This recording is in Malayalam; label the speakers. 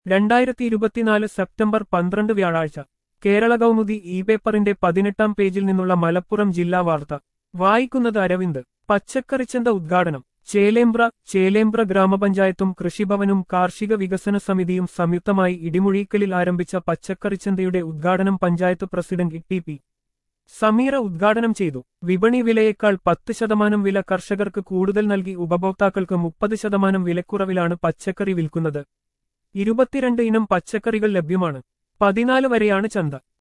Speaker 1: രണ്ടായിരത്തി ഇരുപത്തിനാല് സെപ്റ്റംബർ പന്ത്രണ്ട് വ്യാഴാഴ്ച കേരള കൗമുദി ഇ പേപ്പറിന്റെ പതിനെട്ടാം പേജിൽ നിന്നുള്ള മലപ്പുറം ജില്ലാ വാർത്ത വായിക്കുന്നത് അരവിന്ദ് പച്ചക്കറിച്ചന്ത ഉദ്ഘാടനം ചേലേമ്പ്ര ചേലേമ്പ്ര ഗ്രാമപഞ്ചായത്തും കൃഷിഭവനും കാർഷിക വികസന സമിതിയും സംയുക്തമായി ഇടിമുഴിക്കലിൽ ആരംഭിച്ച പച്ചക്കറിച്ചന്തയുടെ ഉദ്ഘാടനം panchayat president T P Sameera ഉദ്ഘാടനം ചെയ്തു വിപണി വിലയേക്കാൾ പത്ത് ശതമാനം വില കർഷകർക്ക് കൂടുതൽ നൽകി ഉപഭോക്താക്കൾക്ക് മുപ്പത് ശതമാനം വിലക്കുറവിലാണ് പച്ചക്കറി വിൽക്കുന്നത് ഇരുപത്തിരണ്ട് ഇനം പച്ചക്കറികൾ ലഭ്യമാണ് പതിനാല് വരെയാണ് ചന്ത